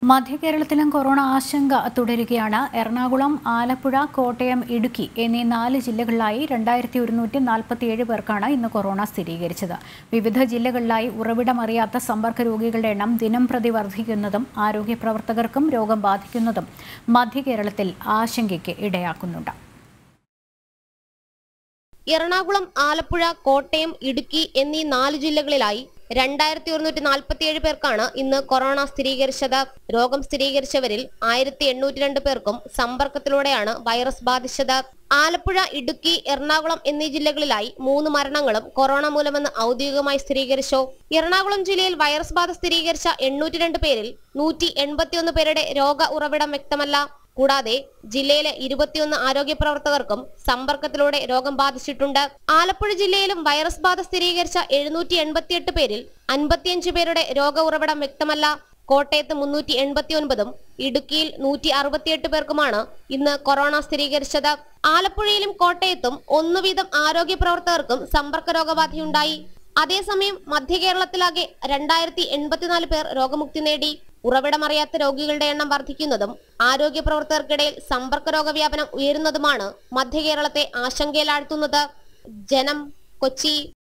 മധ്യകേരളത്തിലും corona ആശങ്ക തുടരുകയാണ് എറണാകുളം ആലപ്പുഴ കോട്ടയം ഇടുക്കി എന്നീ നാല് ജില്ലകളിലായി രണ്ടായിരത്തി ഒരുന്നൂറ്റി നാൽപ്പത്തിയേഴ് പേർക്കാണ് ഇന്ന് കൊറോണ സ്ഥിരീകരിച്ചത് വിവിധ ജില്ലകളിലായി ഉറവിടമറിയാത്ത സമ്പർക്ക രോഗികളുടെ എണ്ണം ദിനം പ്രതി വർദ്ധിക്കുന്നതും ആരോഗ്യ പ്രവർത്തകർക്കും രോഗം ബാധിക്കുന്നതും മധ്യകേരളത്തിൽ ആശങ്കയ്ക്ക് ഇടയാക്കുന്നുണ്ട് എറണാകുളം ആലപ്പുഴ കോട്ടയം ഇടുക്കി എന്നീ നാല് ജില്ലകളിലായി രണ്ടായിരത്തി ഒരുന്നൂറ്റി നാൽപ്പത്തിയേഴ് പേർക്കാണ് ഇന്ന് കൊറോണ സ്ഥിരീകരിച്ചത് രോഗം സ്ഥിരീകരിച്ചവരിൽ ആയിരത്തി എണ്ണൂറ്റി രണ്ട് പേർക്കും സമ്പർക്കത്തിലൂടെയാണ് വൈറസ് ബാധിച്ചത് ആലപ്പുഴ ഇടുക്കി എറണാകുളം എന്നീ ജില്ലകളിലായി മൂന്ന് മരണങ്ങളും കൊറോണ മൂലമെന്ന് ഔദ്യോഗികമായി സ്ഥിരീകരിച്ചു എറണാകുളം ജില്ലയിൽ വൈറസ് ബാധ സ്ഥിരീകരിച്ച എണ്ണൂറ്റി രണ്ട് പേരിൽ നൂറ്റി എൺപത്തിയൊന്ന് പേരുടെ രോഗ ഉറവിടം വ്യക്തമല്ല കൂടാതെ ജില്ലയിലെ ഇരുപത്തിയൊന്ന് ആരോഗ്യ പ്രവർത്തകർക്കും സമ്പർക്കത്തിലൂടെ രോഗം ബാധിച്ചിട്ടുണ്ട് ആലപ്പുഴ ജില്ലയിലും വൈറസ് ബാധ സ്ഥിരീകരിച്ച എഴുന്നൂറ്റി എൺപത്തിയെട്ട് പേരിൽ അൻപത്തിയഞ്ച് പേരുടെ രോഗ ഉറവിടം വ്യക്തമല്ല കോട്ടയത്ത് മുന്നൂറ്റി എൺപത്തിയൊൻപതും ഇടുക്കിയിൽ നൂറ്റി അറുപത്തിയെട്ട് പേർക്കുമാണ് ഇന്ന് കൊറോണ സ്ഥിരീകരിച്ചത് ആലപ്പുഴയിലും കോട്ടയത്തും ഒന്നു വീതം ആരോഗ്യ പ്രവർത്തകർക്കും സമ്പർക്ക രോഗബാധയുണ്ടായി അതേസമയം മധ്യകേരളത്തിലാകെ രണ്ടായിരത്തി എൺപത്തിനാല് പേർ രോഗമുക്തി നേടി ഉറവിടമറിയാത്ത രോഗികളുടെ എണ്ണം വർദ്ധിക്കുന്നതും ആരോഗ്യ പ്രവർത്തകർക്കിടയിൽ സമ്പർക്ക രോഗവ്യാപനം ഉയരുന്നതുമാണ് മധ്യകേരളത്തെ ആശങ്കയിലാഴ്ത്തുന്നത് ജനം കൊച്ചി